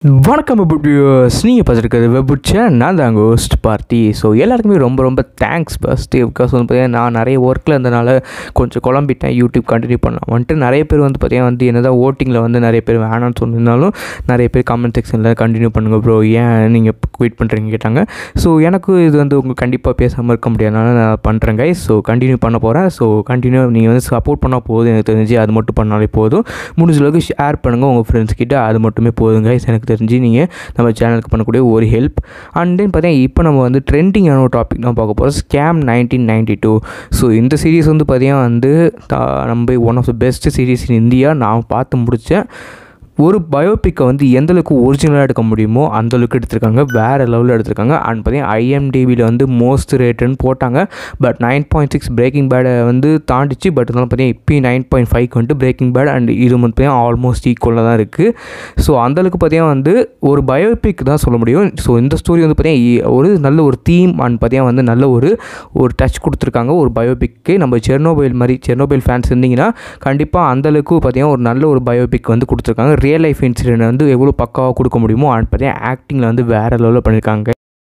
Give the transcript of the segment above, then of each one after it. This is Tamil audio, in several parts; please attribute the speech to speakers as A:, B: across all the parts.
A: வணக்கம் வியூஸ் நீங்கள் பார்த்துருக்கிறது வெபுட்ச நான் தாங்க ஹோஸ்ட் பார்ட்டி ஸோ எல்லாருக்குமே ரொம்ப ரொம்ப தேங்க்ஸ் ஃபஸ்ட்டு பிகாஸ் வந்து பார்த்தீங்கன்னா நான் நிறைய ஒர்க்கில் இருந்தனால கொஞ்சம் குழம்பிட்டேன் யூடியூப் கண்டினியூ பண்ணலாம் வந்துட்டு நிறைய பேர் வந்து பார்த்தீங்கன்னா வந்து என்னதான் ஓட்டிங்கில் வந்து நிறைய பேர் வேணாம்னு சொன்னிருந்தாலும் நிறைய பேர் கமெண்ட் செக்ஷனில் கண்டினியூ பண்ணுங்கள் ப்ரோ ஏன் நீங்கள் குயிட் பண்ணுறீங்க கேட்டாங்க ஸோ எனக்கு இது வந்து உங்கள் கண்டிப்பாக பேசாமல் இருக்க முடியாதனால நான் பண்ணுறேன் guys ஸோ கண்டினியூ பண்ண போகிறேன் ஸோ கண்டினியூ நீங்கள் வந்து சப்போர்ட் பண்ணால் போதும் எனக்கு தெரிஞ்சு அது மட்டும் பண்ணாலே போதும் முடிஞ்ச அளவுக்கு ஷேர் பண்ணுங்கள் உங்கள் ஃப்ரெண்ட்ஸ் கிட்ட அது மட்டுமே போதும் guys எனக்கு தெரிஞ்சு நீங்கள் நம்ம சேனலுக்கு பண்ணக்கூடிய ஒரு ஹெல்ப் அண்ட் தென் பார்த்தீங்கன்னா இப்போ நம்ம வந்து ட்ரெண்டிங்கான ஒரு டாபிக் தான் பார்க்க போகிறோம் scam nineteen ninety two so இந்த சீரிஸ் வந்து பார்த்தீங்கன்னா வந்து தா- நம்ம one of the best series in India நான் பார்த்து முடித்தேன் ஒரு பயோபிக்கை வந்து எந்த அளவுக்கு ஒரிஜினலாக எடுக்க முடியுமோ அந்த அளவுக்கு எடுத்திருக்காங்க வேறு லெவலில் எடுத்திருக்காங்க அண்ட் பார்த்தீங்கன்னா ஐஎம்டிபியில் வந்து மோஸ்ட் ரேட்டுன்னு போட்டாங்க but nine point six breaking பேடை வந்து தாண்டிச்சு பட் இருந்தாலும் பார்த்தீங்கன்னா இப்போயும் நைன் பாயிண்ட் ஃபைவ்க்கு வந்துட்டு பிரேக்கிங் பேட் அண்ட் இது வந்து பார்த்தீங்கன்னா ஆல்மோஸ்ட் ஈக்குவலாக தான் இருக்குது ஸோ அந்தளவுக்கு பார்த்தீங்கன்னா வந்து ஒரு பயோபிக் தான் சொல்ல முடியும் ஸோ இந்த ஸ்டோரி வந்து பார்த்தீங்கன்னா ஒரு நல்ல ஒரு தீம் அண்ட் பார்த்தீங்கன்னா வந்து நல்ல ஒரு ஒரு டச் கொடுத்துருக்காங்க ஒரு பயோபிக்கு நம்ம செர்னோபைல் மாதிரி செர்னோபைல் ஃபேன்ஸ் இருந்தீங்கன்னா கண்டிப்பாக அந்தளவுக்கு பார்த்தீங்கன்னா ஒரு நல்ல ஒரு பயோபிக் வந்து கொடுத்துருக்காங்க ரியல் லைஃப் இன்சிடென்ட் வந்து எவ்வளோ பக்காவாக கொடுக்க முடியுமோ அண்ட் பார்த்தீங்கன்னா ஆக்டிங்கில் வந்து வேறு லெவலில் பண்ணியிருக்காங்க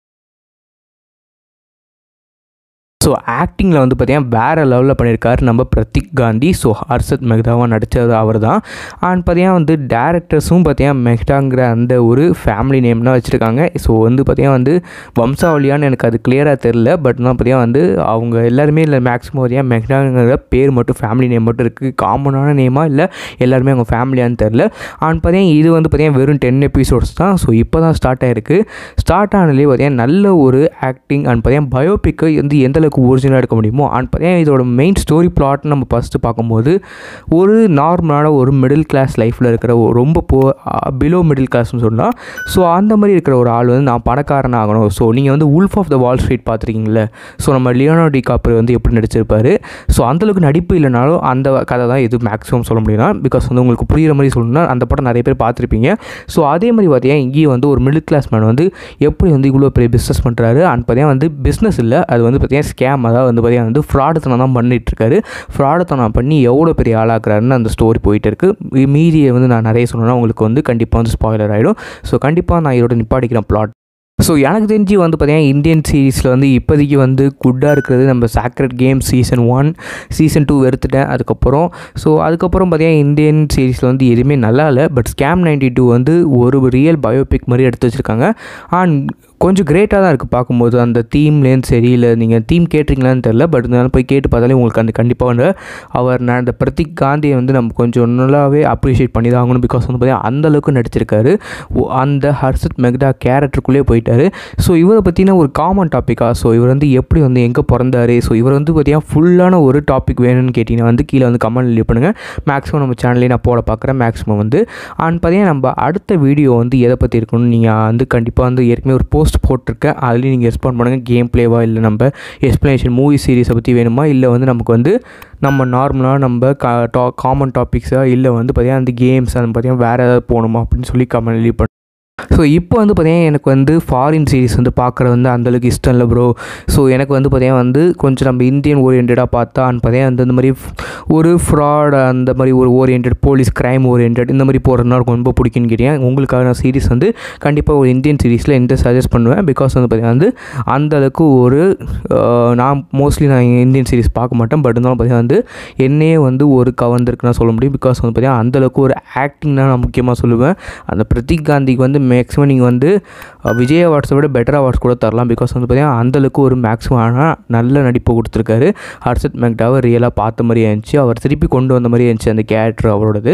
A: ஸோ ஆக்டிங்கில் வந்து பார்த்தீங்கன்னா வேறு லெவலில் பண்ணியிருக்காரு நம்ம பிரதீக் காந்தி ஸோ ஹர்ஷத் மெஹ்தாவாக நடித்தது அவர் தான் அண்ட் பார்த்தீங்கன்னா வந்து டேரக்டர்ஸும் பார்த்தீங்கன்னா மெஹ்டாங்கிற அந்த ஒரு ஃபேமிலி நேம் தான் வச்சுருக்காங்க ஸோ வந்து பார்த்தீங்கன்னா வந்து வம்சாவளியான்னு எனக்கு அது கிளியராக தெரில பட் தான் பார்த்தீங்கன்னா வந்து அவங்க எல்லாருமே இல்லை மேக்ஸிமம் பார்த்தீங்கன்னா மெஹ்டாங்கிற பேர் மட்டும் ஃபேமிலி நேம் மட்டும் இருக்குது காமனான நேமா இல்லை எல்லாருமே அவங்க ஃபேமிலியான்னு தெரில அண்ட் பார்த்தீங்கன்னா இது வந்து பார்த்தீங்கன்னா வெறும் டென் எபிசோட்ஸ் தான் ஸோ இப்போ தான் ஸ்டார்ட் ஆயிருக்கு ஸ்டார்ட் ஆனதுலேயே பார்த்தீங்கன்னா நல்ல ஒரு ஆக்டிங் அண்ட் பார்த்தீங்கன்னா பயோபிக்கை வந்து எந்த அளவுக்கு ஒரிஜினலாக எடுக்க முடியுமோ அண்ட் பார்த்தீங்கன்னா இதோட மெயின் ஸ்டோரி பிளாட் நம்ம ஃபஸ்ட்டு பார்க்கும்போது ஒரு நார்மலான ஒரு மிடில் கிளாஸ் லைஃப்பில் இருக்கிற ஒரு ரொம்ப போ பிலோ மிடில் கிளாஸ்னு சொல்லலாம் ஸோ அந்த மாதிரி இருக்கிற ஒரு ஆள் வந்து நான் பணக்காரன் ஆகணும் ஸோ நீங்கள் வந்து wolf of the wall street பார்த்துருக்கீங்களே ஸோ நம்ம லியோனோ டி காப்பர் வந்து எப்படி நடிச்சிருப்பாரு ஸோ அந்தளவுக்கு நடிப்பு இல்லைனாலும் அந்த கதை தான் இது மேக்ஸிமம் சொல்ல முடியும்னா பிகாஸ் வந்து உங்களுக்கு புரியுற மாதிரி சொல்லணும்னா அந்த படம் நிறைய பேர் பார்த்துருப்பீங்க ஸோ அதே மாதிரி பார்த்தீங்கன்னா இங்கேயும் வந்து ஒரு மிடில் கிளாஸ் மேன் வந்து எப்படி வந்து இவ்வளோ பெரிய பிஸ்னஸ் பண்ணுறாரு அண்ட் பார்த்தீங்கன்னா வந்து பிஸ்னஸ் இல்லை அது வந்து பார்த்தீங்கன்னா ஸ்கேம் அதாவது வந்து பார்த்தீங்கன்னா வந்து ஃப்ராடுத்தனம் தான் பண்ணிட்டு இருக்காரு ஃப்ராடுத்தனம் பண்ணி எவ்வளோ பெரிய ஆளாக்குறாருன்னு அந்த ஸ்டோரி போயிட்டு இருக்கு மீதியை வந்து நான் நிறைய சொன்னேன்னா உங்களுக்கு வந்து கண்டிப்பாக வந்து ஸ்பாய்லர் ஆகிடும் ஸோ கண்டிப்பாக நான் இதோட நிப்பாடிக்கிறேன் பிளாட் ஸோ எனக்கு தெரிஞ்சு வந்து பார்த்தீங்கன்னா இந்தியன் சீரீஸில் வந்து இப்போதைக்கு வந்து குட்டாக இருக்கிறது நம்ம sacred game season one season two வெறுத்துட்டேன் அதுக்கப்புறம் ஸோ அதுக்கப்புறம் பார்த்தீங்கன்னா இந்தியன் சீரீஸில் வந்து எதுவுமே நல்லா இல்லை பட் ஸ்கேம் நைன்டி டூ வந்து ஒரு ரியல் பயோபிக் மாதிரி எடுத்து வச்சுருக்காங்க அண்ட் கொஞ்சம் கிரேட்டாக தான் இருக்குது பார்க்கும்போது அந்த தீம்லேருந்து சரி இல்லை நீங்கள் தீம் கேட்டிருங்களான்னு தெரில பட் இருந்தாலும் போய் கேட்டு பார்த்தாலே உங்களுக்கு அந்த கண்டிப்பாக வந்து அவர் நான் அந்த பிரதீக் காந்தியை வந்து நம்ம கொஞ்சம் நல்லாவே அப்ரிஷியேட் பண்ணி தான் ஆகணும் பிகாஸ் வந்து பார்த்தீங்கன்னா அந்த அளவுக்கு நடிச்சிருக்காரு ஓ- அந்த ஹர்ஷத் மெக்டா கேரக்டருக்குள்ளேயே போயிட்டாரு ஸோ இவரை பற்றின ஒரு காமன் டாப்பிக்கா ஸோ இவர் வந்து எப்படி வந்து எங்கே பிறந்தாரு ஸோ இவர் வந்து பார்த்தீங்கன்னா ஃபுல்லான ஒரு டாபிக் வேணும்னு கேட்டிங்கன்னா வந்து கீழே வந்து கமெண்ட் லீவ் பண்ணுங்கள் மேக்ஸிமம் நம்ம சேனல்லே நான் போட பார்க்குறேன் மேக்ஸிமம் வந்து அண்ட் பார்த்தீங்கன்னா நம்ம அடுத்த வீடியோ வந்து எதை பற்றி இருக்கணும்னு நீங்கள் வந்து கண்டிப்பாக வந்து ஏற்கனவே ஒரு போஸ்ட் போட்டிருக்கேன் அதுலேயும் நீங்கள் ரெஸ்பாண்ட் பண்ணுங்கள் கேம் ப்ளேவா இல்லை நம்ம எக்ஸ்ப்ளனேஷன் மூவி சீரிஸை பற்றி வேணுமா இல்லை வந்து நமக்கு வந்து நம்ம நார்மலாக நம்ம கா டா காமன் டாபிக்ஸா இல்லை வந்து பார்த்தீங்கன்னா அந்த கேம்ஸ் அந்த பார்த்தீங்கன்னா வேறு ஏதாவது போகணுமா அப்படின்னு சொல்லி கமெண்ட் லீவ் பண்ணு ஸோ இப்போ வந்து பார்த்தீங்கன்னா எனக்கு வந்து ஃபாரின் சீரிஸ் வந்து பார்க்குறது வந்து அந்தளவுக்கு இஷ்டம் இல்லை ப்ரோ ஸோ எனக்கு வந்து பார்த்தீங்கன்னா வந்து கொஞ்சம் நம்ம இந்தியன் ஓரியன்டாக பார்த்தா அண்ட் பார்த்தீங்கன்னா அந்த இந்த மாதிரி f- ஒரு ஃப்ராட் அந்த மாதிரி ஒரு ஓரியன்ட் போலீஸ் க்ரைம் ஓரியன்ட் இந்த மாதிரி போகிறதுனா எனக்கு ரொம்ப பிடிக்கும்னு கேட்டேன் உங்களுக்கான சீரிஸ் வந்து கண்டிப்பாக ஒரு இந்தியன் சீரிஸில் எந்த சஜஸ்ட் பண்ணுவேன் பிகாஸ் வந்து பார்த்தீங்கன்னா வந்து அந்த அளவுக்கு ஒரு அஹ், நான் மோஸ்ட்லி நான் இந்தியன் சீரிஸ் பார்க்க மாட்டேன் பட் இருந்தாலும் பார்த்தீங்கன்னா வந்து என்னையே வந்து ஒரு கவர்ந்துருக்கு நான் சொல்ல முடியும் பிகாஸ் வந்து பார்த்தீங்கன்னா அந்தளவுக்கு ஒரு ஆக்டிங் தான் நான் முக்கியமாக சொல்லுவேன் அந்த பிரதீக் காந்திக்கு வந்து மேக்ஸிமம் நீங்கள் வந்து அஹ், விஜய் அவார்ட்ஸை விட பெட்டர் அவார்ட்ஸ் கூட தரலாம் பிகாஸ் வந்து பார்த்தீங்கன்னா அந்தளவுக்கு ஒரு மேக்ஸிமம் ஆனால் நல்ல நடிப்பு கொடுத்துருக்காரு ஹர்ஷத் மெக்டாவை ரியலாக பார்த்த மாதிரி இருந்துச்சு அவர் திருப்பி கொண்டு வந்த மாதிரி இருந்துச்சு அந்த கேரக்டர் அவரோடது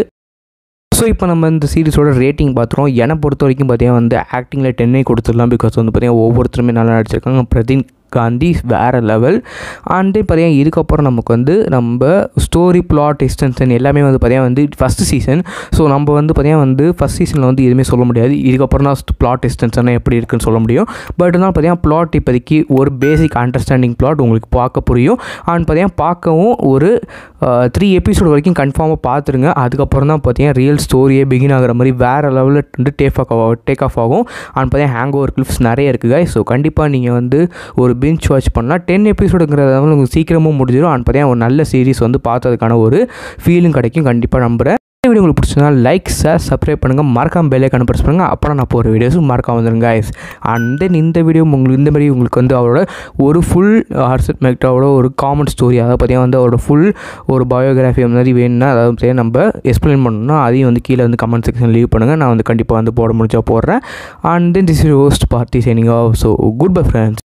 A: ஸோ இப்போ நம்ம இந்த சீரிஸோட ரேட்டிங் பார்த்துருவோம் என்னை பொறுத்த வரைக்கும் பார்த்தீங்கன்னா வந்து ஆக்டிங்கில் டென்னே கொடுத்துடலாம் பிகாஸ் வந்து பார்த்தீங்கன்னா ஒவ்வொருத்தருமே நல்லா நடிச்சிருக்காங்க பிரதீன் காந்தி வேறு லெவல் அண்டு பார்த்தீங்கன்னா இதுக்கப்புறம் நமக்கு வந்து நம்ம ஸ்டோரி பிளாட் எக்ஸ்டென்ஷன் எல்லாமே வந்து பார்த்தீங்கன்னா வந்து ஃபஸ்ட்டு சீசன் ஸோ நம்ம வந்து பார்த்தீங்கன்னா வந்து ஃபஸ்ட் சீசனில் வந்து எதுவுமே சொல்ல முடியாது இதுக்கப்புறம் தான் பிளாட் எக்ஸ்டென்ஷன் எப்படி இருக்குன்னு சொல்ல முடியும் பட் இருந்தாலும் பார்த்தீங்கன்னா பிளாட் இப்போதைக்கு ஒரு பேசிக் அண்டர்ஸ்டாண்டிங் பிளாட் உங்களுக்கு பார்க்க புரியும் அண்ட் பார்த்தீங்கன்னா பார்க்கவும் ஒரு த்ரீ எபிசோட் வரைக்கும் கன்ஃபார்மாக பார்த்துருங்க அதுக்கப்புறம் தான் பார்த்தீங்கன்னா ரியல் ஸ்டோரியே பிகின் ஆகிற மாதிரி வேறு லெவலில் வந்து டேக் ஆஃப் டேக் ஆஃப் ஆகும் அண்ட் பார்த்தீங்கன்னா ஹேங் ஓவர் கிளிப்ஸ் நிறைய இருக்குது ஸோ கண்டிப்பாக நீங்கள் வந்து ஒரு பிஞ்ச் வாட்ச் பண்ணலாம் டென் எபிசோடுங்கிறதால உங்களுக்கு சீக்கிரமும் முடிஞ்சிடும் அண்ட் பார்த்தீங்கன்னா ஒரு நல்ல சீரிஸ் வந்து பார்த்ததுக்கான ஒரு ஃபீலும் கிடைக்கும் கண்டிப்பாக நம்புகிறேன் இந்த வீடியோ உங்களுக்கு பிடிச்சதுனா லைக் சார் சப்ஸ்கிரைப் பண்ணுங்கள் மறக்காம பெல் ஐக்கான ப்ரெஸ் பண்ணுங்கள் அப்புறம் நான் போகிற வீடியோஸும் மறக்காம வந்துருங்க guys அண்ட் தென் இந்த வீடியோ உங்களுக்கு இந்த மாதிரி உங்களுக்கு வந்து அவரோட ஒரு ஃபுல் ஹர்ஷத் மெக்டாவோட ஒரு காமன் ஸ்டோரி அதாவது பார்த்தீங்கன்னா வந்து அவரோட ஃபுல் ஒரு பயோகிராஃபி மாதிரி வேணும்னா அதாவது பார்த்தீங்கன்னா நம்ம எக்ஸ்பிளைன் பண்ணணும்னா அதையும் வந்து கீழே வந்து கமெண்ட் செக்ஷன் லீவ் பண்ணுங்கள் நான் வந்து கண்டிப்பாக வந்து போட முடிஞ்சா போடுறேன் and then this host party signing off so goodbye friends